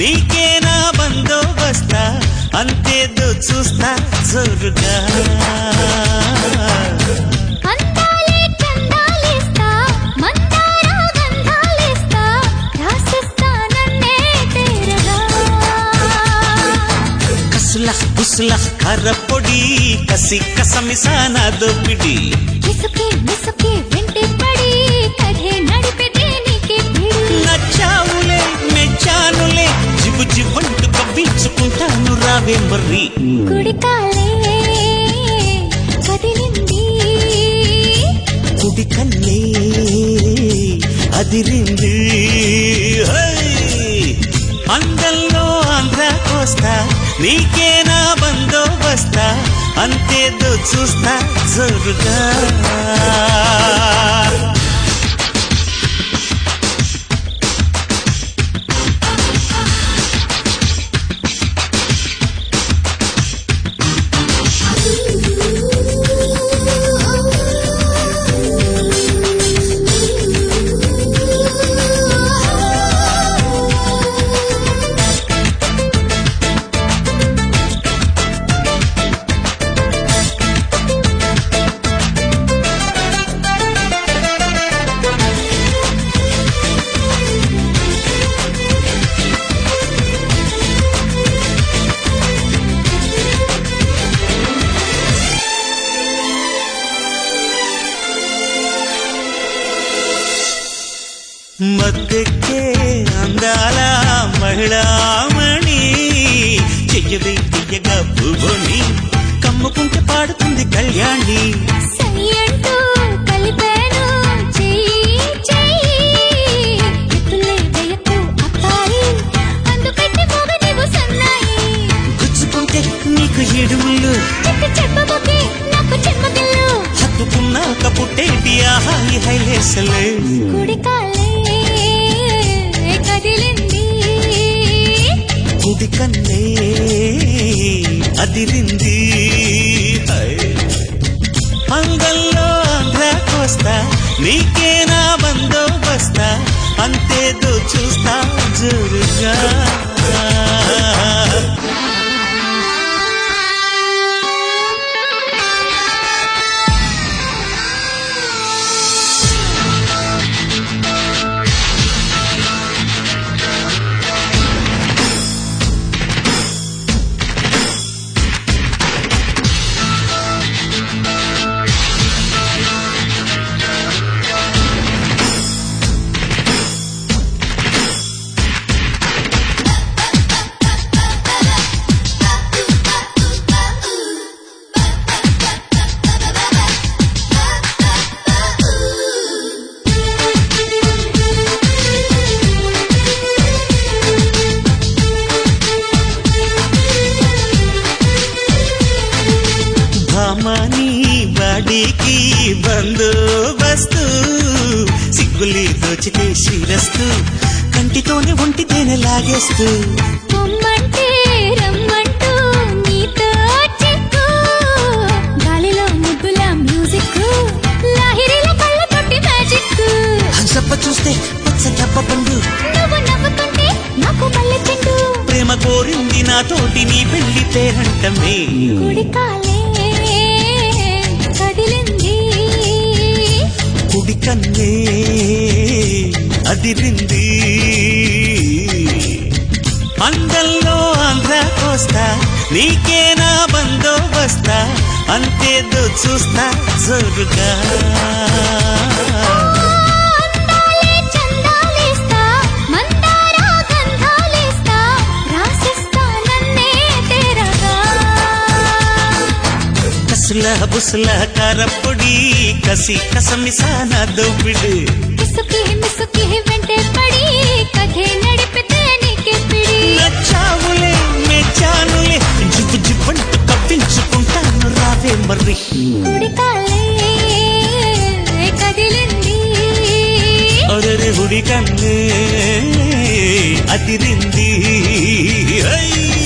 నీకేనా బందోబస్తా అంతేదో చూస్తా జోరుగా అందాలే చందాలేస్తా మందార గంధాలేస్తా రాసిస్తా నన్నే తేరగా కసుల బుసుల కర్రపొడి కసి కసమిసాన దోపిడి ఇసుకే మిసుకే వెంటే పడి కథే నడిపితే నీకే పిడి నచ్చావులే మెచ్చానులే జిబు జిబంటు కవ్వించుకుంటాను రావే మర్రి కుడికాలే కదిలింది కుడి కన్నే అదిరింది హై! అందంలో ఆంధ్ర కోస్తా నీకేనా బందోబస్తా అంతేదో చూస్తా జోరుగా మద్దెక్కే అందాల మహిళామణి చెయ్యవే తీయగా పువ్వుని కమ్ముకుంటే పాడుతుంది కళ్యాణి సై అంటూ కలిపాను చెయ్యి చెయ్యి ఎత్తులే వేయకు అప్పాయి అందుకట్టి మొగ నీవు సన్నాయి గుచ్చుకుంటే నీకు ఏడుముళ్ళు చెప్పి చెప్పబోకే నాకు చెమ్మగిల్లు హత్తుకున్నాక పుట్టేటి ఆహాయి హైలేసలే కుడికాలే కదిలింది కుడి కన్నే అదిరింది హై. అంగల్లో ఆంధ్ర కోస్తా నీకేనా బందోబస్తా అంతేదో చూస్తా జోరుగా భామాని బాడీకి బందోబస్తు సిగ్గులి దోచితే శిరస్తు కంటితోనే ఒంటి తేనె లాగేస్తూ పొమ్మంటే రమ్మంటూ నీతో చిక్కు గాలిలో ముద్దుల మ్యూజిక్ లాహిరిలో కళ్ళ తొట్టి మ్యాజిక్ హంసప్ప చూస్తే పచ్చ డబ్బ పండు నువ్వు నవ్వుతుంటే నాకు మల్లె చెండు ప్రేమ కోరింది నాతోటి నీ పెళ్లి పేరంటమే కుడికాలే కదిలింది కుడి కన్నే అదిరింది అందంలో ఆంధ్ర కోస్తా నీకేనా బందోబస్తా అంతేదో చూస్తా జోరుగా అందాలే చందాలేస్తా మందార గంధాలేస్తా రాసిస్తా నన్నే తేరగా కసుల బుసుల కారపొడి కసి కసమిసాన దోపిడి కిసుకి మిసుకి వెంటే పడి కథే నడిపితే నీకే పిడి నచ్చావులే మెచ్చానులే జిబ్బు జిబ్బంటూ కప్పించుకుంటాను రావే మర్రి కుడికాలే కదిలింది ఒరరి హుడి కన్నే అదిరింది ఐ